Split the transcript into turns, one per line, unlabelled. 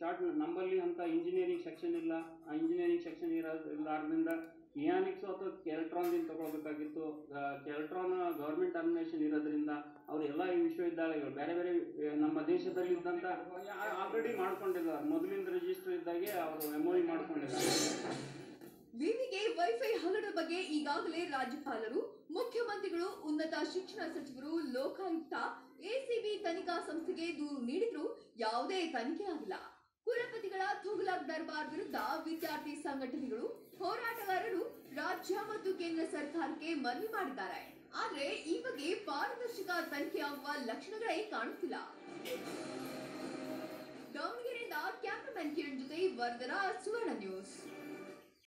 start ನಮ್ಮಲ್ಲಿ ಅಂತ engineering section ಇಲ್ಲ ಆ ಇಂಜಿನಿಯರಿಂಗ್ ಸೆಕ್ಷನ್ ಇರೋದ್ರಿಂದ ಇಯಾನಿಕ್ಸ್ ಅಥವಾ ಕೆಲ್ಟ್ರಾನ್ದಿಂದ ತಗೊಳ್ಬೇಕಾಗಿತ್ತು ಕೆಲ್ಟ್ರಾನ್ ಗೌರ್ಮೆಂಟ್ ಅರ್ಮಿನೇಷನ್ ಇರೋದ್ರಿಂದ ಅವರು ಎಲ್ಲ ಈ ವಿಶ್ವವಿದ್ಯಾಲಯಗಳು ಬೇರೆ ಬೇರೆ ಆ, ನಮ್ಮ ದೇಶದಲ್ಲಿ ಇದ್ದಂಥ ಆಲ್ರೆಡಿ ಮಾಡ್ಕೊಂಡಿದ್ದಾರೆ ಮೊದಲಿಂದ ರಿಜಿಸ್ಟರ್ ಇದ್ದಾಗೆ ಅವರು ಮೆಮೊರಿ ಮಾಡ್ಕೊಂಡಿದ್ದಾರೆ
ವಿವಿಗೆ ವೈಫೈ ಹಗರಣ ಬಗ್ಗೆ ಈಗಾಗಲೇ ರಾಜ್ಯಪಾಲರು ಮುಖ್ಯಮಂತ್ರಿಗಳು ಉನ್ನತ ಶಿಕ್ಷಣ ಸಚಿವರು ಲೋಕಾಯುಕ್ತ ಎಸಿಬಿ ತನಿಖಾ ಸಂಸ್ಥೆಗೆ ದೂರು ನೀಡಿದ್ರು ಯಾವುದೇ ತನಿಖೆ ಆಗಿಲ್ಲ ಕುಲಪತಿಗಳ ತುಘಲಕ್ ದರ್ಬಾರ್ ವಿರುದ್ಧ ವಿದ್ಯಾರ್ಥಿ ಸಂಘಟನೆಗಳು ಹೋರಾಟಗಾರರು ರಾಜ್ಯ ಮತ್ತು ಕೇಂದ್ರ ಸರ್ಕಾರಕ್ಕೆ ಮನವಿ ಮಾಡಿದ್ದಾರೆ ಆದ್ರೆ ಈ ಬಗ್ಗೆ ಪಾರದರ್ಶಕ ತನಿಖೆಯಾಗುವ ಲಕ್ಷಣಗಳೇ ಕಾಣುತ್ತಿಲ್ಲ ದಾವಣಗೆರೆಯಿಂದ ಕ್ಯಾಮರಾಮನ್ ಕಿರಣ್ ಜೊತೆ ವರದರ ಸುವರ್ಣ ನ್ಯೂಸ್